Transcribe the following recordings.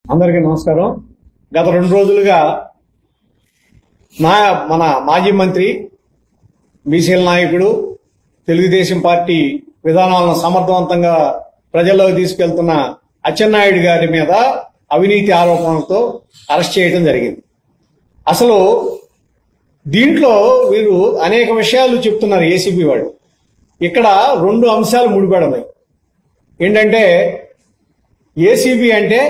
అందరికీ నమస్కారం గత రెండు రోజులుగా నా మన మాజీ మంత్రి బీసీఎల్ నాయకుడు తెలుగుదేశం పార్టీ విధానాలను సమర్థవంతంగా ప్రజల్లోకి తీసుకెళ్తున్న అచ్చెన్నాయుడు గారి మీద అవినీతి ఆరోపణలతో అరెస్ట్ చేయడం జరిగింది అసలు దీంట్లో వీరు అనేక విషయాలు చెప్తున్నారు ఏసీబీ వాళ్ళు ఇక్కడ రెండు అంశాలు ముడిపడి ఉన్నాయి ఏంటంటే ఏసీబీ అంటే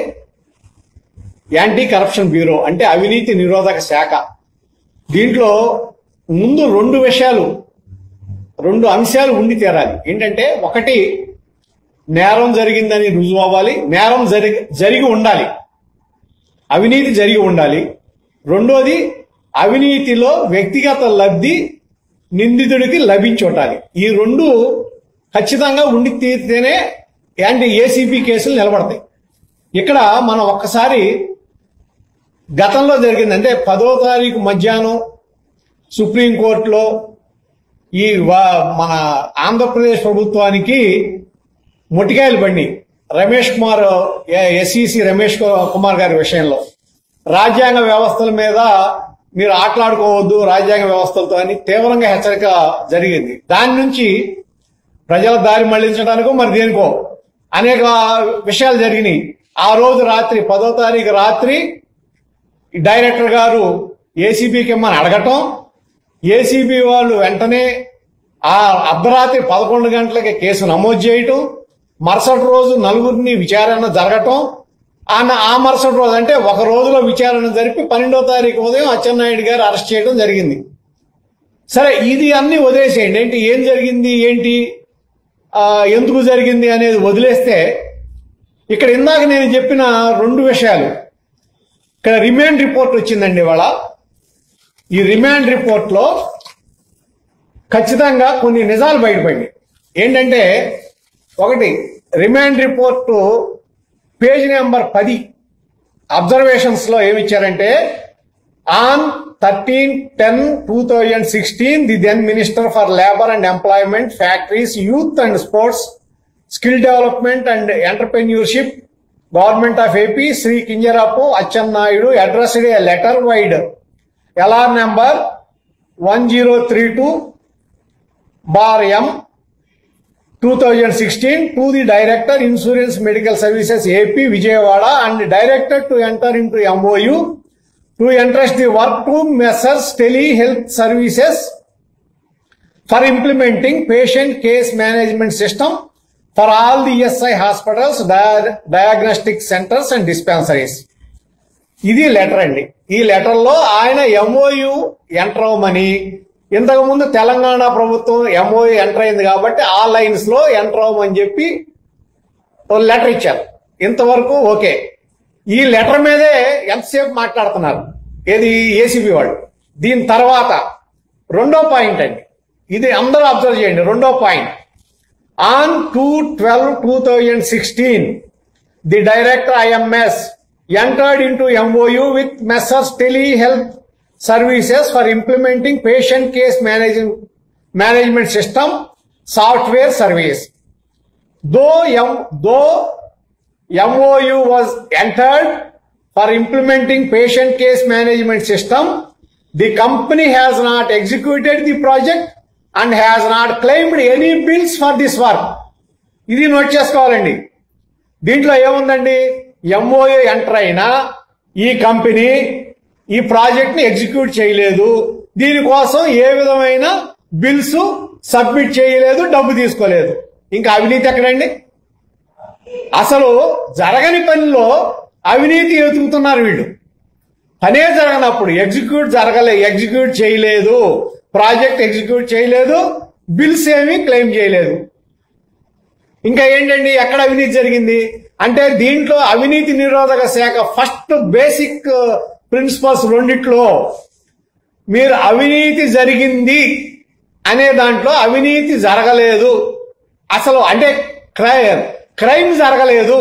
యాంటీ కరప్షన్ బ్యూరో అంటే అవినీతి నిరోధక శాఖ దీంట్లో ముందు రెండు విషయాలు రెండు అంశాలు ఉండి తీరాలి ఏంటంటే ఒకటి నేరం జరిగిందని రుజువు అవ్వాలి నేరం జరిగి జరిగి ఉండాలి అవినీతి జరిగి ఉండాలి రెండోది అవినీతిలో వ్యక్తిగత లబ్ధి నిందితుడికి లభించి ఉండాలి ఈ రెండు ఖచ్చితంగా ఉండి తీరితేనే యాంటీ ఏసీబీ కేసులు నిలబడతాయి ఇక్కడ మనం ఒక్కసారి గతంలో జరిగింది అంటే పదో తారీఖు మధ్యాహ్నం సుప్రీంకోర్టులో ఈ వా- మన ఆంధ్రప్రదేశ్ ప్రభుత్వానికి మొటికాయలు బండి రమేష్ కుమార్ ఎస్ఈసి రమేష్ కుమార్ గారి విషయంలో రాజ్యాంగ వ్యవస్థల మీద మీరు ఆటలాడుకోవద్దు రాజ్యాంగ వ్యవస్థలతో అని తీవ్రంగా హెచ్చరిక జరిగింది దాని నుంచి ప్రజల దారి మళ్లించడానికో మరి దేనికో అనేక విషయాలు జరిగినాయి ఆ రోజు రాత్రి పదో తారీఖు రాత్రి ఈ డైరెక్టర్ గారు ఏసీబీకి ఇమ్మని అడగటం ఏసీబీ వాళ్ళు వెంటనే ఆ అర్ధరాత్రి పదకొండు గంటలకి కేసు నమోదు చేయటం మరుసటి రోజు నలుగురిని విచారణ జరగటం ఆ ఆ మరుసటి రోజు అంటే ఒక రోజులో విచారణ జరిపి పన్నెండో తారీఖు ఉదయం అచ్చెన్నాయుడు గారు అరెస్ట్ చేయడం జరిగింది సరే ఇది అన్ని వదిలేసేయండి ఏంటి ఏం జరిగింది ఏంటి ఆ, ఎందుకు జరిగింది అనేది వదిలేస్తే ఇక్కడ ఇందాక నేను చెప్పిన రెండు విషయాలు ఇక్కడ రిమాండ్ రిపోర్ట్ వచ్చిందండి ఇవాళ ఈ రిమాండ్ రిపోర్ట్లో ఖచ్చితంగా కొన్ని నిజాలు బయటపడి ఏంటంటే ఒకటి రిమాండ్ రిపోర్టు పేజ్ నెంబర్ పది అబ్జర్వేషన్స్ లో ఏమి ఇచ్చారంటే on thirteen ten two thousand sixteen the then minister for labour and employment factories youth and sports skill development and entrepreneurship government of AP Shri Kinjarapu Atchannaidu addressed a letter vide LR number one zero three two bar M 2016 to the Director Insurance Medical Services AP Vijayawada and directed to enter into MOU to entrust the work to Messrs Tele Health Services for implementing patient case management system for all the ESI hospitals, dia- diagnostic centers and dispensaries. ఇది letter అండి ఈ letter లో ఆయన MoU enter అవ్వమని ఇంతకు ముందు తెలంగాణ ప్రభుత్వం MoU enter అయింది కాబట్టి ఆ లైన్స్ లో ఎంటర్ అవ్వమని చెప్పి ఓ లెటర్ ఇచ్చారు ఇంతవరకు ఓకే ఈ లెటర్ మీదే ఎంతసేపు మాట్లాడుతున్నారు ఏది ఏసీబీ వాళ్ళు దీని తర్వాత రెండో పాయింట్ అండి ఇది అందరూ అబ్జర్వ్ చేయండి రెండో point on two twelve two thousand sixteen the director IMS entered into MOU with Messrs Telehealth Services for implementing patient case managing, management system software service. Though, M, though MOU was entered for implementing patient case management system, the company has not executed the project and has not claimed any bills for this work. ఇది note చేసుకోవాలండి దీంట్లో ఏముందండి MOA enter అయినా ఈ company ఈ project ని execute చేయలేదు దీనికోసం ఏ విధమైన బిల్స్ సబ్మిట్ చేయలేదు డబ్బు తీసుకోలేదు ఇంకా అవినీతి ఎక్కడండి అసలు జరగని పనిలో అవినీతి ఎతుకుతున్నారు వీళ్ళు పనే జరగనప్పుడు ఎగ్జిక్యూట్ జరగలే ఎగ్జిక్యూట్ చేయలేదు ప్రాజెక్ట్ ఎగ్జిక్యూట్ చేయలేదు బిల్స్ ఏమీ క్లెయిమ్ చేయలేదు ఇంకా ఏంటండి ఎక్కడ అవినీతి జరిగింది అంటే దీంట్లో అవినీతి నిరోధక శాఖ ఫస్ట్ బేసిక్ ప్రిన్సిపల్స్ రెండిట్లో మీరు అవినీతి జరిగింది అనే దాంట్లో అవినీతి జరగలేదు అసలు అంటే క్రై క్రైమ్ జరగలేదు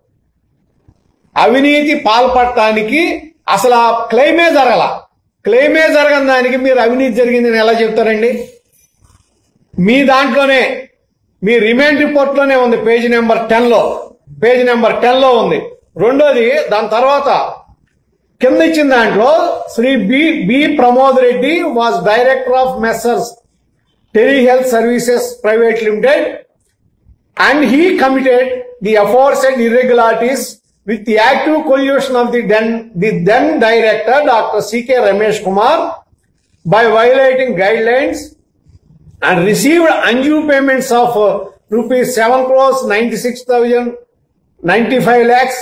అవినీతి పాల్పడటానికి అసలు ఆ క్లెయిమే జరగల క్లెయిమే జరగని దానికి మీరు అవినీతి జరిగిందని ఎలా చెప్తారండి మీ దాంట్లోనే మీ రిమైండ్ రిపోర్ట్ లోనే ఉంది పేజ్ నెంబర్ టెన్ లో పేజ్ నెంబర్ టెన్ లో ఉంది రెండోది దాని తర్వాత కింద ఇచ్చిన దాంట్లో Shri B B Pramod Reddy was director of Messrs Telehealth Services Private Limited and he committed the aforesaid irregularities with the active collusion of the then, the then director Dr. C.K. Ramesh Kumar by violating guidelines and received undue payments of uh, rupees 7 crores 96,000 95 lakhs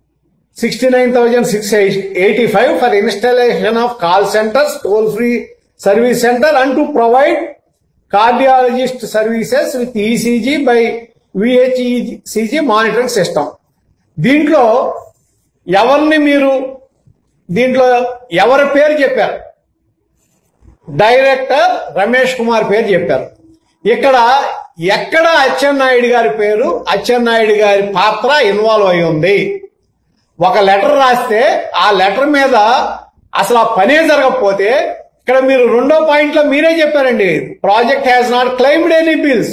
69,685 for installation of call centers, toll-free service center and to provide cardiologist services with ECG by VHECG monitoring system. దీంట్లో ఎవరిని మీరు దీంట్లో ఎవరి పేరు చెప్పారు director Ramesh Kumar పేరు చెప్పారు ఇక్కడ ఎక్కడ అచ్చెన్నాయుడు గారి పేరు అచ్చెన్నాయుడు గారి పాత్ర ఇన్వాల్వ్ అయి ఉంది ఒక లెటర్ రాస్తే ఆ లెటర్ మీద అసలు ఆ పనే జరగకపోతే ఇక్కడ మీరు రెండో పాయింట్ లో మీరే చెప్పారండి project has not claimed any bills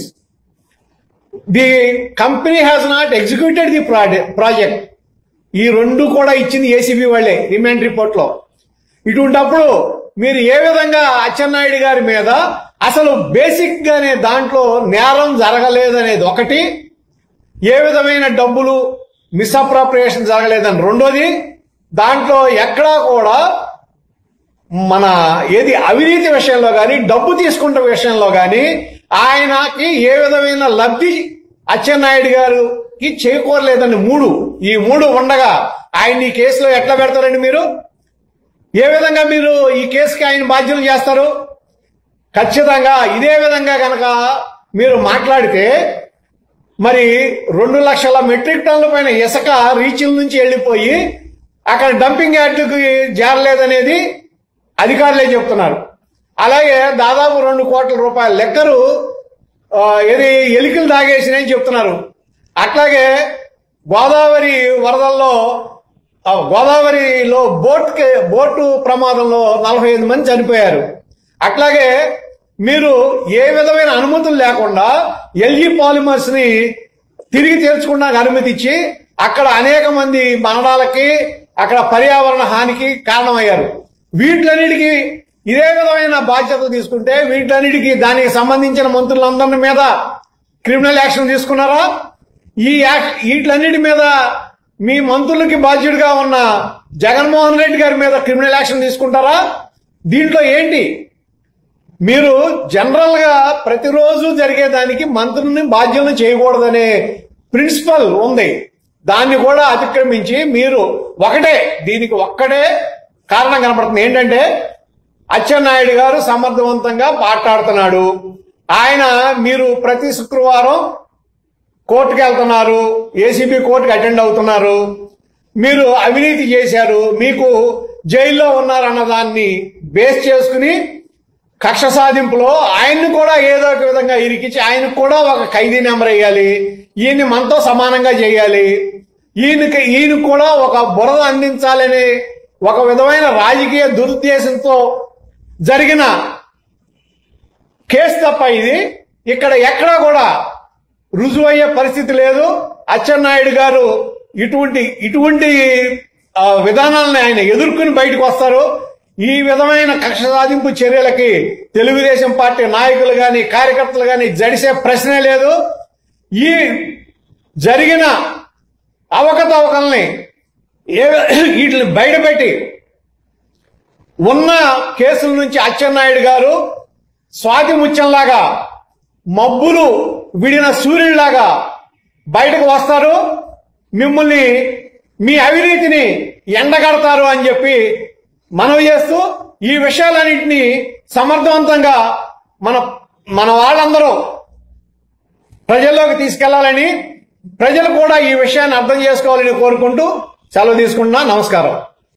the company has not executed the project ఈ రెండు కూడా ఇచ్చింది ఏసీబీ వాళ్ళే రిమాండ్ రిపోర్ట్ లో ఇటువంటప్పుడు మీరు ఏ విధంగా అచ్చెన్నాయుడు గారి మీద అసలు బేసిక్ గానే దాంట్లో నేరం జరగలేదనేది ఒకటి ఏ విధమైన డబ్బులు మిస్అప్రాప్రియేషన్ జరగలేదని రెండోది దాంట్లో ఎక్కడా కూడా మన ఏది అవినీతి విషయంలో కానీ డబ్బు తీసుకుంటే విషయంలో కానీ ఆయనకి ఏ విధమైన లబ్ధి అచ్చెన్నాయుడు గారికి చేకూరలేదండి మూడు ఈ మూడు ఉండగా ఆయన ఈ కేసులో ఎట్లా పెడతారండి మీరు ఏ విధంగా మీరు ఈ కేసుకి ఆయన బాధ్యతలు చేస్తారు ఖచ్చితంగా ఇదే విధంగా కనుక మీరు మాట్లాడితే మరి రెండు లక్షల మెట్రిక్ టన్నుల పైన ఇసుక రీచ్ల నుంచి వెళ్ళిపోయి అక్కడ డంపింగ్ యార్డుకి చేరలేదనేది అధికారులే చెప్తున్నారు అలాగే దాదాపు రెండు కోట్ల రూపాయల లెక్కరు ఆ, ఏది ఎలికలు తాగేసినాయని చెప్తున్నారు అట్లాగే గోదావరి వరదల్లో ఆ, గోదావరిలో బోట్ బోటు ప్రమాదంలో నలభై ఐదు మంది చనిపోయారు అట్లాగే మీరు ఏ విధమైన అనుమతులు లేకుండా ఎల్జీ పాలిమర్స్ ని తిరిగి తెరుచుకోవడానికి అనుమతి ఇచ్చి అక్కడ అనేక మంది మరణాలకి అక్కడ పర్యావరణ హానికి కారణమయ్యారు వీటిలన్నిటికీ ఇదే విధమైన బాధ్యత తీసుకుంటే వీటిలన్నిటికీ దానికి సంబంధించిన మంత్రులందరి మీద క్రిమినల్ యాక్షన్ తీసుకున్నారా ఈ యాక్- వీటిలన్నిటి మీద మీ మంత్రులకి బాధ్యుడిగా ఉన్న జగన్మోహన్ రెడ్డి గారి మీద క్రిమినల్ యాక్షన్ తీసుకుంటారా దీంట్లో ఏంటి మీరు జనరల్ గా ప్రతిరోజు జరిగేదానికి మంత్రుల్ని బాధ్యతను చేయకూడదనే ప్రిన్సిపల్ ఉంది దాన్ని కూడా అతిక్రమించి మీరు ఒకటే దీనికి ఒక్కటే కారణం కనపడుతుంది ఏంటంటే అచ్చెన్నాయుడు గారు సమర్థవంతంగా మాట్లాడుతున్నాడు ఆయన మీరు ప్రతి శుక్రవారం కోర్టుకు వెళ్తున్నారు ఏసీబీ కోర్టుకు అటెండ్ అవుతున్నారు మీరు అవినీతి చేశారు మీకు జైల్లో ఉన్నారన్న దాన్ని బేస్ చేసుకుని కక్ష సాధింపులో ఆయన్ని కూడా ఏదో ఒక విధంగా ఇరికించి ఆయనకు కూడా ఒక ఖైదీ నెంబర్ వేయాలి ఈయన్ని మనతో సమానంగా చేయాలి ఈయనకి ఈయన కూడా ఒక బురద అందించాలని ఒక విధమైన రాజకీయ దురుద్దేశంతో జరిగిన కేసు తప్ప ఇది ఇక్కడ ఎక్కడా కూడా రుజువయ్యే పరిస్థితి లేదు అచ్చెన్నాయుడు గారు ఇటువంటి ఇటువంటి ఆ, విధానాలను ఆయన ఎదుర్కొని బయటకు వస్తారు ఈ విధమైన కక్ష సాధింపు చర్యలకి తెలుగుదేశం పార్టీ నాయకులు గాని కార్యకర్తలు గాని జడిసే ప్రశ్నే లేదు ఈ జరిగిన అవకతవకల్ని ఏ వీటిని బయటపెట్టి ఉన్న కేసుల నుంచి అచ్చెన్నాయుడు గారు స్వాతి ముత్యంలాగా మబ్బులు విడిన సూర్యుడిలాగా బయటకు వస్తారు మిమ్మల్ని మీ అవినీతిని ఎండగడతారు అని చెప్పి మనవి చేస్తూ ఈ విషయాలన్నింటినీ సమర్థవంతంగా మన మన వాళ్ళందరూ ప్రజల్లోకి తీసుకెళ్లాలని ప్రజలు కూడా ఈ విషయాన్ని అర్థం చేసుకోవాలని కోరుకుంటూ సెలవు తీసుకుంటున్నా నమస్కారం